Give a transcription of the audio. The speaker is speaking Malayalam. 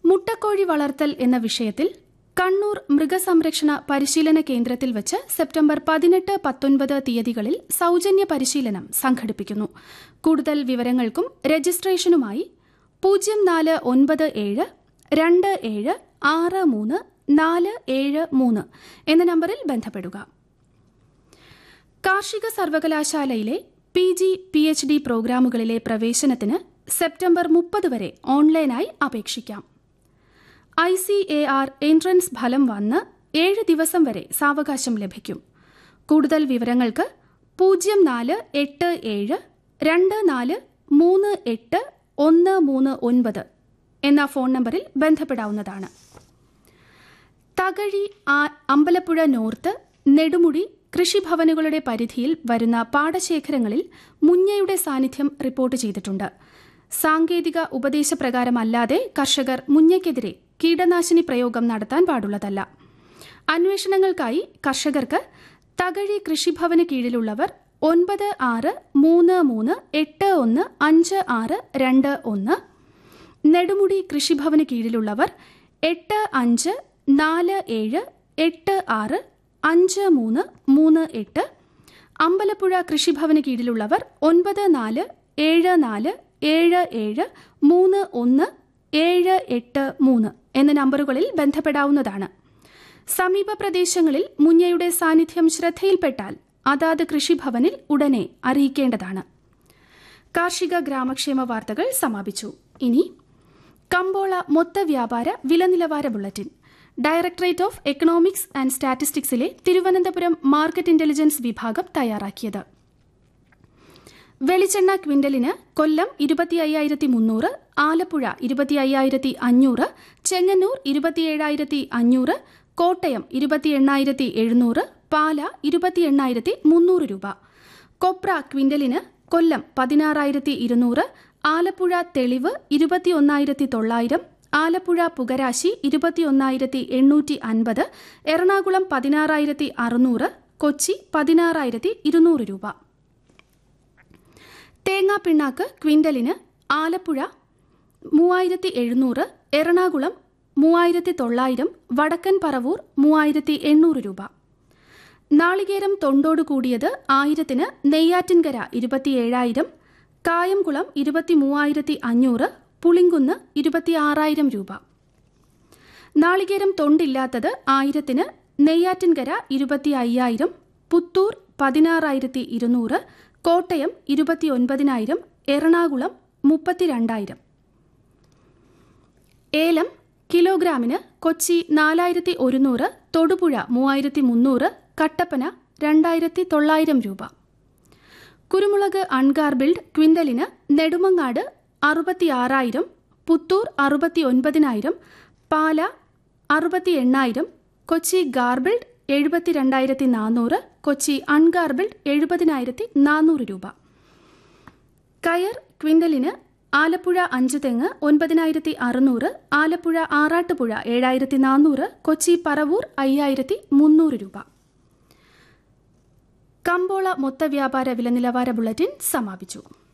മുട്ടക്കോഴി വളർത്തൽ എന്ന വിഷയത്തിൽ കണ്ണൂർ മൃഗസംരക്ഷണ പരിശീലന കേന്ദ്രത്തിൽ വച്ച് സെപ്റ്റംബർ പതിനെട്ട് പത്തൊൻപത് തീയതികളിൽ സൌജന്യ പരിശീലനം സംഘടിപ്പിക്കുന്നു കൂടുതൽ വിവരങ്ങൾക്കും രജിസ്ട്രേഷനുമായി പൂജ്യം നാല് ഒൻപത് ഏഴ് രണ്ട് ഏഴ് ആറ് മൂന്ന് നാല് ഏഴ് മൂന്ന് എന്ന നമ്പറിൽ ബന്ധപ്പെടുക കാർഷിക സർവകലാശാലയിലെ P G P H D പ്രോഗ്രാമുകളിലെ പ്രവേശനത്തിന് സെപ്റ്റംബർ മുപ്പത് വരെ ഓൺലൈനായി അപേക്ഷിക്കാം I C A R entrance ഫലം വന്ന് ഏഴ് ദിവസം വരെ സാവകാശം ലഭിക്കും കൂടുതൽ വിവരങ്ങൾക്ക് പൂജ്യം നാല് എട്ട് ഏഴ് രണ്ട് നാല് മൂന്ന് എട്ട് ഒന്ന് മൂന്ന് ഒൻപത് എന്ന ഫോൺ നമ്പറിൽ ബന്ധപ്പെടാവുന്നതാണ് തകഴി ആ- അമ്പലപ്പുഴ നോർത്ത് നെടുമുടി കൃഷിഭവനുകളുടെ പരിധിയിൽ വരുന്ന പാടശേഖരങ്ങളിൽ മുഞ്ഞയുടെ സാന്നിധ്യം റിപ്പോർട്ട് ചെയ്തിട്ടുണ്ട് സാങ്കേതിക ഉപദേശപ്രകാരമല്ലാതെ കർഷകർ മുഞ്ഞയ്ക്കെതിരെ കീടനാശിനി പ്രയോഗം നടത്താൻ പാടുള്ളതല്ല അന്വേഷണങ്ങൾക്കായി കർഷകർക്ക് തകഴി കൃഷിഭവന് കീഴിലുള്ളവർ ഒൻപത് ആറ് മൂന്ന് മൂന്ന് എട്ട് ഒന്ന് അഞ്ച് ആറ് രണ്ട് ഒന്ന് നെടുമുടി കൃഷിഭവന് കീഴിലുള്ളവർ എട്ട് അഞ്ച് നാല് ഏഴ് എട്ട് ആറ് അഞ്ച് മൂന്ന് മൂന്ന് എട്ട് അമ്പലപ്പുഴ കൃഷിഭവന് കീഴിലുള്ളവർ ഒൻപത് നാല് ഏഴ് നാല് ഏഴ് ഏഴ് മൂന്ന് ഒന്ന് ഏഴ് എട്ട് മൂന്ന് എന്ന നമ്പറുകളിൽ ബന്ധപ്പെടാവുന്നതാണ് സമീപ പ്രദേശങ്ങളിൽ മുഞ്ഞയുടെ സാന്നിധ്യം ശ്രദ്ധയിൽപ്പെട്ടാൽ അതാത് കൃഷിഭവനിൽ ഉടനെ അറിയിക്കേണ്ടതാണ് കാർഷിക ഗ്രാമക്ഷേമ വാർത്തകൾ സമാപിച്ചു ഇനി കമ്പോള മൊത്ത വ്യാപാര വില നിലവാര ബുള്ളറ്റിൻ ഡയറക്ടറേറ്റ് ഓഫ് എക്കണോമിക്സ് ആൻഡ് സ്റ്റാറ്റിസ്റ്റിക്സിലെ തിരുവനന്തപുരം മാർക്കറ്റ് ഇന്റലിജൻസ് വിഭാഗം തയ്യാറാക്കിയത് വെളിച്ചെണ്ണ ക്വിന്റലിന് കൊല്ലം ഇരുപത്തി അയ്യായിരത്തി മുന്നൂറ് ആലപ്പുഴ ഇരുപത്തി അയ്യായിരത്തി അഞ്ഞൂറ് ചെങ്ങന്നൂർ ഇരുപത്തിയേഴായിരത്തി അഞ്ഞൂറ് കോട്ടയം ഇരുപത്തി എണ്ണായിരത്തി എഴുന്നൂറ് പാല ഇരുപത്തി എണ്ണായിരത്തി മുന്നൂറ് രൂപ കൊപ്ര ക്വിന്റലിന് കൊല്ലം പതിനാറായിരത്തി ഇരുന്നൂറ് ആലപ്പുഴ തെളിവ് ഇരുപത്തിയൊന്നായിരത്തി തൊള്ളായിരം ആലപ്പുഴ പുകരാശി ഇരുപത്തിയൊന്നായിരത്തി എണ്ണൂറ്റി അൻപത് എറണാകുളം പതിനാറായിരത്തി അറുന്നൂറ് കൊച്ചി പതിനാറായിരത്തി ഇരുന്നൂറ് രൂപ തേങ്ങാപ്പിണ്ണാക്ക് ക്വിന്റലിന് ആലപ്പുഴ മൂവായിരത്തി എഴുന്നൂറ് എറണാകുളം മൂവായിരത്തി തൊള്ളായിരം വടക്കൻ പറവൂർ മൂവായിരത്തി എണ്ണൂറ് രൂപ നാളികേരം തൊണ്ടോട് കൂടിയത് ആയിരത്തിന് നെയ്യാറ്റിൻകര ഇരുപത്തിയേഴായിരം കായംകുളം ഇരുപത്തി മൂവായിരത്തി അഞ്ഞൂറ് പുളിങ്കുന്ന് ഇരുപത്തിയാറായിരം രൂപ നാളികേരം തൊണ്ടില്ലാത്തത് ആയിരത്തിന് നെയ്യാറ്റിൻകര ഇരുപത്തി അയ്യായിരം പുത്തൂർ പതിനാറായിരത്തി ഇരുന്നൂറ് കോട്ടയം ഇരുപത്തിയൊൻപതിനായിരം എറണാകുളം മുപ്പത്തിരണ്ടായിരം ഏലം കിലോഗ്രാമിന് കൊച്ചി നാലായിരത്തി ഒരുന്നൂറ് തൊടുപുഴ മൂവായിരത്തി മുന്നൂറ് കട്ടപ്പന രണ്ടായിരത്തി തൊള്ളായിരം രൂപ കുരുമുളക് അൺഗാർബിൾഡ് ക്വിന്റലിന് നെടുമങ്ങാട് അറുപത്തിയാറായിരം പുത്തൂർ അറുപത്തി ഒൻപതിനായിരം പാല അറുപത്തി എണ്ണായിരം കൊച്ചി ഗാർബിൾഡ് എഴുപത്തി രണ്ടായിരത്തി നാനൂറ് കൊച്ചി അൺഗാർബിൾഡ് എഴുപതിനായിരത്തി നാനൂറ് രൂപ കയർ ക്വിന്റലിന് ആലപ്പുഴ അഞ്ച് തെങ്ങ് ഒൻപതിനായിരത്തി അറുന്നൂറ് ആലപ്പുഴ ആറാട്ടുപുഴ ഏഴായിരത്തി നാനൂറ് കൊച്ചി പറവൂർ അയ്യായിരത്തി മുന്നൂറ് രൂപ കമ്പോള മൊത്ത വ്യാപാര വില നിലവാര ബുള്ളറ്റിൻ സമാപിച്ചു